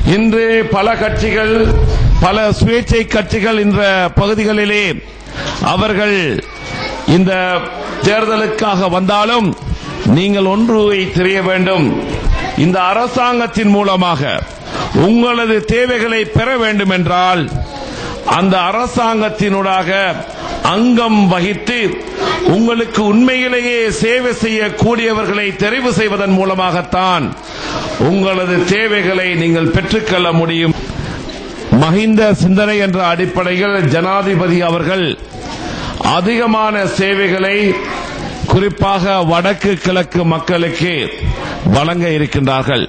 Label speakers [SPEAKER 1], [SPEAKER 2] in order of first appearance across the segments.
[SPEAKER 1] இன்று பல கட்சிகள் பல சுயேட்சை கட்சிகள் என்ற பகுதிகளிலே அவர்கள் இந்த தேர்தலுக்காக வந்தாலும் நீங்கள் ஒன்றுவை தெரிய வேண்டும் இந்த அரசாங்கத்தின் மூலமாக உங்களது தேவைகளை பெற வேண்டும் என்றால் அந்த அரசாங்கத்தினூடாக அங்கம் வகித்து உங்களுக்கு உண்மையிலேயே சேவை செய்யக்கூடியவர்களை தெரிவு செய்வதன் மூலமாகத்தான் உங்களது தேவைகளை நீங்கள் பெற்றுக்கொள்ள முடியும் மஹிந்த சிந்தனை என்ற அடிப்படையில் ஜனாதிபதி அவர்கள் அதிகமான சேவைகளை குறிப்பாக வடக்கு கிழக்கு மக்களுக்கு வழங்க இருக்கின்றார்கள்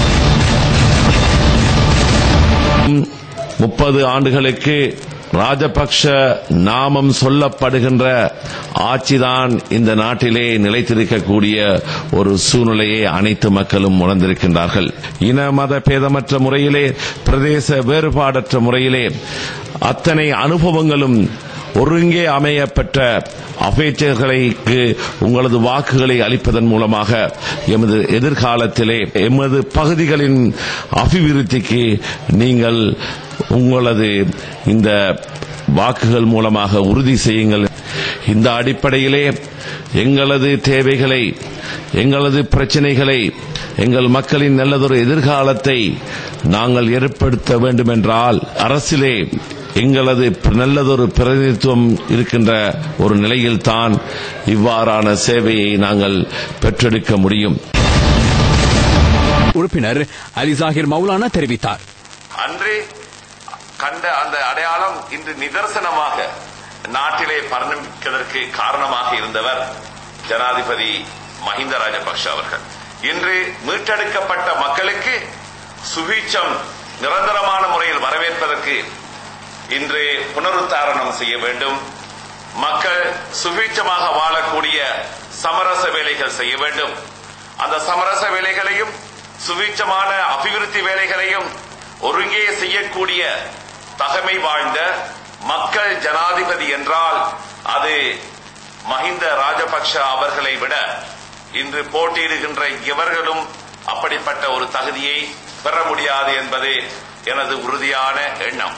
[SPEAKER 1] முப்பது ஆண்டுகளுக்கு ராஜபக்ஷ நாமம் சொல்லப்படுகின்ற ஆட்சிதான் இந்த நாட்டிலே நிலைத்திருக்கக்கூடிய ஒரு சூழ்நிலையை அனைத்து மக்களும் உணர்ந்திருக்கின்றார்கள் இன மத பேதமற்ற முறையிலே பிரதேச வேறுபாடற்ற முறையிலே அத்தனை அனுபவங்களும் ஒருங்கே அமைய பெற்ற அபேட்சர்களுக்கு உங்களது வாக்குகளை அளிப்பதன் மூலமாக எமது எதிர்காலத்திலே எமது பகுதிகளின் அபிவிருத்திக்கு நீங்கள் உங்களது இந்த வாக்குகள் மூலமாக உறுதி செய்யுங்கள் இந்த அடிப்படையிலே எங்களது தேவைகளை எங்களது பிரச்சனைகளை எங்கள் மக்களின் நல்லதொரு எதிர்காலத்தை நாங்கள் ஏற்படுத்த வேண்டும் என்றால் அரசிலே எங்களது நல்லதொரு பிரதிநிதித்துவம் இருக்கின்ற ஒரு நிலையில்தான் இவ்வாறான சேவையை நாங்கள் பெற்றெடுக்க முடியும்
[SPEAKER 2] உறுப்பினர் அலிசாகிர் மௌலானா தெரிவித்தார்
[SPEAKER 1] அன்றே கண்ட அந்த அடையாளம் இன்று நிதர்சனமாக நாட்டிலே பரிணமிப்பதற்கு காரணமாக இருந்தவர் ஜனாதிபதி மஹிந்த ராஜபக்ஷ அவர்கள் இன்று மீட்டெடுக்கப்பட்ட மக்களுக்கு சுபீட்சம் நிரந்தரமான முறையில் வரவேற்பதற்கு இன்று புனருத்தாரணம் செய்ய வேண்டும் மக்கள் சுபீட்சமாக வாழக்கூடிய சமரச வேலைகள் செய்ய வேண்டும் அந்த சமரச வேலைகளையும் சுபீட்சமான அபிவிருத்தி வேலைகளையும் ஒருங்கே செய்யக்கூடிய தகமை வாழ்ந்த மக்கள் ஜனாதிபதி என்றால் அது மஹிந்த ராஜபக்ஷ அவர்களை விட இன்று போட்டியிடுகின்ற இவர்களும் அப்படிப்பட்ட ஒரு தகுதியை பெற முடியாது என்பது எனது உறுதியான எண்ணம்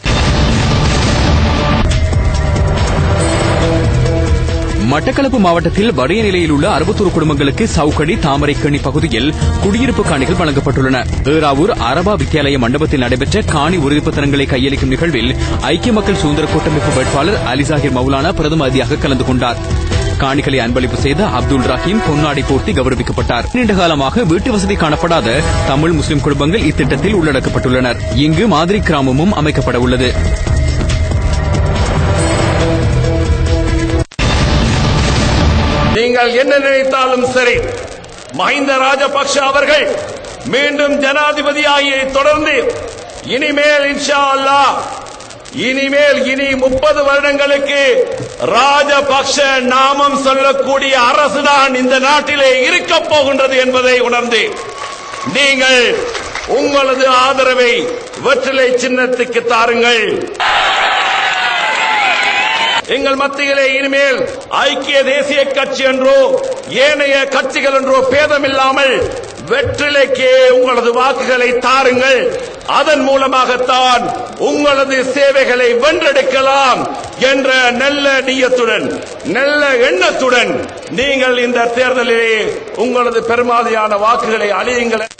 [SPEAKER 2] மட்டக்களப்பு மாவட்டத்தில் வறிய நிலையில் உள்ள அறுபத்தொரு குடும்பங்களுக்கு சவுக்கடி தாமரைக்கணி பகுதியில் குடியிருப்பு காணிகள் வழங்கப்பட்டுள்ளன ஏறாவூர் அரபா வித்தியாலய மண்டபத்தில் நடைபெற்ற காணி உறுதிப்பத்திரங்களை கையளிக்கும் நிகழ்வில் ஐக்கிய மக்கள் சுதந்திர கூட்டமைப்பு வேட்பாளர் அலிசாகிர் மௌலானா பிரதம அதிதியாக கலந்து கொண்டார் காணிகளை அன்பளிப்பு செய்த அப்துல் ரஹீம் பொன்னாடை போர்த்தி கௌரவிக்கப்பட்டார் நீண்ட காலமாக வீட்டு வசதி காணப்படாத தமிழ் முஸ்லிம் குடும்பங்கள் இத்திட்டத்தில் உள்ளடக்கப்பட்டுள்ளனர் இங்கு மாதிரி கிராமமும் அமைக்கப்பட உள்ளது
[SPEAKER 1] நீங்கள் என்ன நினைத்தாலும் சரி மஹிந்த ராஜபக்ஷ அவர்கள் மீண்டும் ஜனாதிபதியாகியை தொடர்ந்து இனிமேல் இன்ஷா அல்லாஹ் இனிமேல் இனி முப்பது வருடங்களுக்கு ராஜபக்ஷ நாமம் சொல்லக்கூடிய அரசுதான் இந்த நாட்டிலே இருக்கப் போகின்றது என்பதை உணர்ந்து நீங்கள் உங்களது ஆதரவை வெற்றிலை சின்னத்துக்கு தாருங்கள் எங்கள் மத்தியிலே இனிமேல் ஐக்கிய தேசிய கட்சி என்றோ ஏனைய கட்சிகள் என்றோ பேதமில்லாமல் வெற்றிலைக்கு உங்களது வாக்குகளை தாருங்கள் அதன் மூலமாகத்தான் உங்களது சேவைகளை வென்றெடுக்கலாம் என்ற நல்ல நீயத்துடன் நல்ல எண்ணத்துடன் நீங்கள் இந்த தேர்தலிலே உங்களது பெருமாதியான வாக்குகளை அழியுங்கள்